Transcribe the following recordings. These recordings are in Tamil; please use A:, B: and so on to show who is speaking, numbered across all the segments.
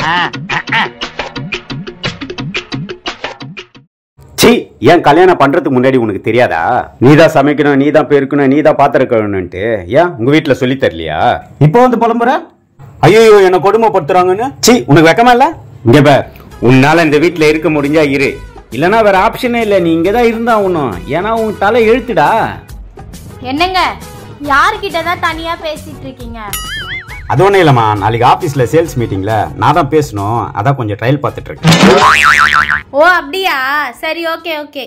A: சி ஏன் கல்யாணம் பண்றதுக்கு முன்னாடி உனக்கு தெரியாதா நீ தான் சமைக்கணும் நீ தான் பெருக்கணும் நீ தான் பாத்திரம் கழுவணும்ட்டு ஏன் உங்க வீட்டுல சொல்லி தரலையா இப்போ வந்து புலம்புற ஐயோ என்ன கொடுமைப்படுத்துறாங்கன்னு சி உனக்கு வெக்கமா இல்ல இங்க பார் உன்னால இந்த வீட்டுல இருக்க முடிஞ்சா இரு இல்லனா வேற ஆப்ஷனே இல்ல நீ இங்கதான் இருந்தா ஒண்ணும் ஏன்னா உன் தலை எழுத்துடா
B: என்னங்க யார்கிட்ட தான் தனியா பேசிட்டு இருக்கீங்க
A: அது ஒண்ணும் இல்லம்மா நாளைக்கு ஆபீஸ்ல சேல்ஸ் மீட்டிங்ல நான் தான் பேசணும் அதான் கொஞ்சம் ட்ரையல் பார்த்துட்டு இருக்கேன்
B: ஓ அப்படியா சரி ஓகே ஓகே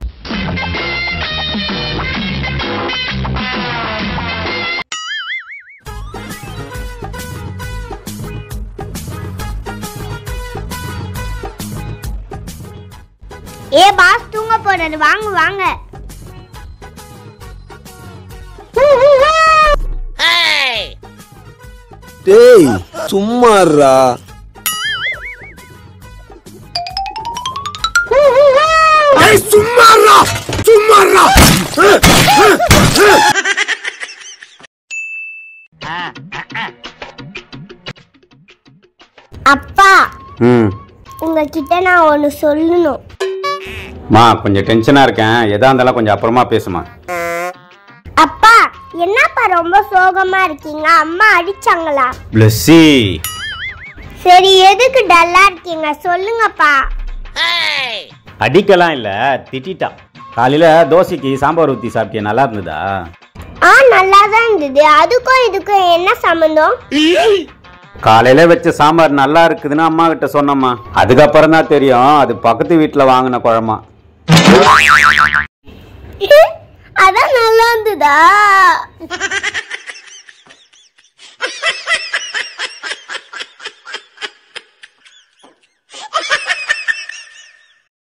C: ஏ பாஸ் தூங்க போறாரு வாங்க வாங்க
D: டேய் சும்மாறா சும்மாறா சும்மாறா
C: அப்பா
A: ம்
C: உங்ககிட்ட நான் ஒன்னு சொல்லணும்
A: மா கொஞ்சம் டென்ஷனா இருக்கேன் எதா இருந்தாலும் கொஞ்சம் அப்புறமா பேசுமா
C: அப்பா என்னப்பா ரொம்ப சோகமா இருக்கீங்க அம்மா அடிச்சாங்களா
A: பிளஸ்ஸி
C: சரி எதுக்கு டல்லா இருக்கீங்க சொல்லுங்கப்பா
A: அடிக்கலாம் இல்ல திட்டிட்டா காலையில தோசைக்கு சாம்பார் ஊத்தி சாப்பிட்டியா நல்லா இருந்ததா
C: ஆ நல்லா தான் இருந்தது அதுக்கும் இதுக்கும் என்ன சம்மந்தம்
A: காலையில வச்ச சாம்பார் நல்லா இருக்குதுன்னு அம்மா கிட்ட சொன்னம்மா அதுக்கப்புறம் தான் தெரியும் அது பக்கத்து வீட்டுல வாங்கின குழம்பா
C: அதான் நல்லா இருந்ததா